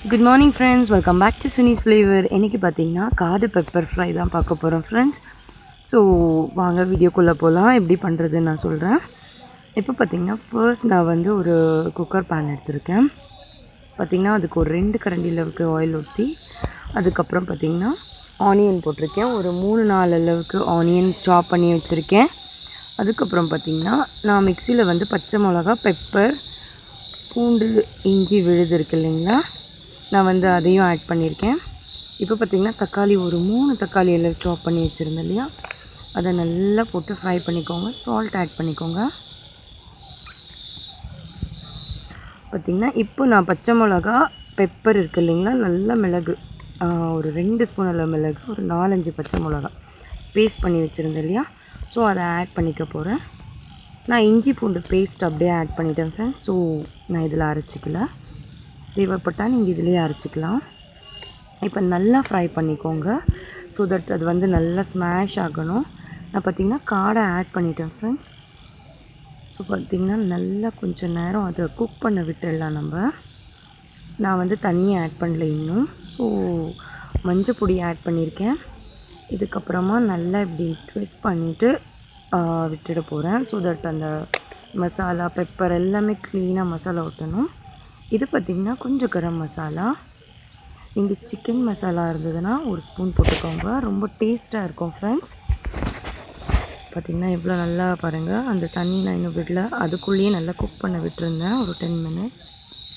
good morning friends welcome back to Sunny's flavour இன்றைக்கி பார்த்தீங்கன்னா காடு பெப்பர் ஃப்ரை தான் பார்க்க போகிறோம் ஃப்ரெண்ட்ஸ் ஸோ வாங்க வீடியோக்குள்ளே போகலாம் எப்படி பண்ணுறதுன்னு நான் சொல்கிறேன் இப்போ பார்த்தீங்கன்னா ஃபர்ஸ்ட் நான் வந்து ஒரு குக்கர் பேன் எடுத்திருக்கேன் பார்த்திங்கன்னா அதுக்கு ஒரு ரெண்டு கரண்டி அளவுக்கு ஆயில் ஊற்றி அதுக்கப்புறம் பார்த்திங்கன்னா ஆனியன் போட்டிருக்கேன் ஒரு மூணு நாலு அளவுக்கு ஆனியன் சாப் பண்ணி வச்சுருக்கேன் அதுக்கப்புறம் பார்த்திங்கன்னா நான் மிக்சியில் வந்து பச்சை மிளகா பெப்பர் பூண்டு இஞ்சி விழுது இருக்கு இல்லைங்களா நான் வந்து அதையும் ஆட் பண்ணியிருக்கேன் இப்போ பார்த்திங்கன்னா தக்காளி ஒரு மூணு தக்காளி எல்லாம் சாப் பண்ணி வச்சுருந்தேன் இல்லையா அதை நல்லா போட்டு ஃப்ரை பண்ணிக்கோங்க சால்ட் ஆட் பண்ணிக்கோங்க பார்த்திங்கன்னா இப்போ நான் பச்சை மிளகா பெப்பர் இருக்குது இல்லைங்களா நல்ல மிளகு ஆ, ஒரு ரெண்டு ஸ்பூன் அளவு மிளகு ஒரு நாலஞ்சு பச்சை மிளகா பேஸ்ட் பண்ணி வச்சுருந்தேன் இல்லையா ஸோ அதை ஆட் பண்ணிக்க போகிறேன் நான் இஞ்சி பூண்டு பேஸ்ட் அப்படியே ஆட் பண்ணிட்டேன் ஃப்ரெண்ட்ஸ் ஸோ நான் இதில் அரைச்சிக்கல தேவைப்பட்டால் நீங்கள் இதிலேயே அரைச்சிக்கலாம் இப்போ நல்லா ஃப்ரை பண்ணிக்கோங்க ஸோ தட் அது வந்து நல்லா ஸ்மாஷ் ஆகணும் நான் பார்த்திங்கன்னா காடை ஆட் பண்ணிட்டேன் ஃப்ரெண்ட்ஸ் ஸோ பார்த்திங்கன்னா நல்லா கொஞ்சம் நேரம் அதை குக் பண்ண விட்டுடலாம் நம்ம நான் வந்து தண்ணியை ஆட் பண்ணல இன்னும் ஸோ மஞ்சள் பொடி ஆட் பண்ணியிருக்கேன் இதுக்கப்புறமா நல்லா இப்படி ட்விஸ்ட் பண்ணிவிட்டு விட்டுட போகிறேன் ஸோ தட் அந்த மசாலா பெப்பர் எல்லாமே க்ளீனாக மசாலா ஒட்டணும் இது பார்த்திங்கன்னா கொஞ்சம் கரம் மசாலா இங்கே சிக்கன் மசாலா இருந்ததுன்னா ஒரு ஸ்பூன் போட்டுக்கோங்க ரொம்ப டேஸ்ட்டாக இருக்கும் ஃப்ரெண்ட்ஸ் பார்த்திங்கன்னா எவ்வளோ நல்லா பாருங்கள் அந்த தண்ணி நான் இன்னும் விடல அதுக்குள்ளேயே நல்லா குக் பண்ண விட்டுருந்தேன் ஒரு டென் மினிட்ஸ்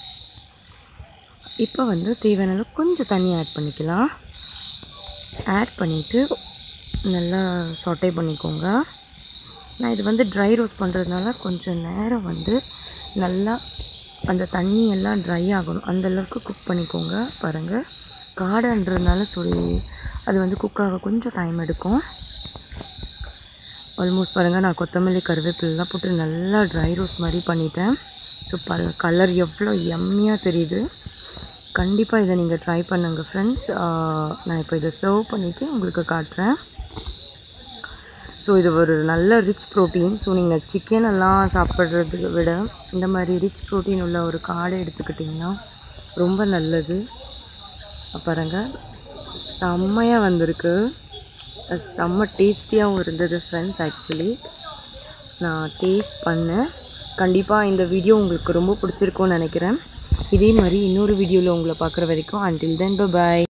இப்போ வந்து தேவையான அளவு கொஞ்சம் தண்ணி ஆட் பண்ணிக்கலாம் ஆட் பண்ணிவிட்டு நல்லா சொட்டை பண்ணிக்கோங்க நான் இது வந்து ட்ரை ரோஸ்ட் பண்ணுறதுனால கொஞ்சம் நேரம் வந்து நல்லா அந்த தண்ணி எல்லாம் ட்ரை ஆகணும் அந்த அளவுக்கு குக் பண்ணிக்கோங்க பாருங்கள் காடைன்றதுனால சொல்லி அது வந்து குக் ஆக கொஞ்சம் டைம் எடுக்கும் ஆல்மோஸ்ட் பாருங்கள் நான் கொத்தமல்லி கருவேப்பிலாம் போட்டு நல்லா ட்ரை ரோஸ்ட் மாதிரி பண்ணிட்டேன் ஸோ பாருங்கள் கலர் எவ்வளோ எம்மியாக தெரியுது கண்டிப்பாக இதை நீங்கள் ட்ரை பண்ணுங்கள் ஃப்ரெண்ட்ஸ் நான் இப்போ இதை சர்வ் பண்ணிவிட்டு உங்களுக்கு காட்டுறேன் ஸோ இது ஒரு நல்ல ரிச் ப்ரோட்டீன் ஸோ நீங்கள் சிக்கன் எல்லாம் சாப்பிட்றதுக்கு விட இந்த மாதிரி ரிச் ப்ரோட்டீன் உள்ள ஒரு காடை எடுத்துக்கிட்டிங்கன்னா ரொம்ப நல்லது பாருங்கள் செம்மையாக வந்திருக்கு அது செம்ம டேஸ்டியாகவும் இருந்தது ஃப்ரெண்ட்ஸ் ஆக்சுவலி நான் டேஸ்ட் பண்ணேன் கண்டிப்பாக இந்த வீடியோ உங்களுக்கு ரொம்ப பிடிச்சிருக்கும்னு நினைக்கிறேன் இதே மாதிரி இன்னொரு வீடியோவில் உங்களை பார்க்குற வரைக்கும் அன்டில் தென் பை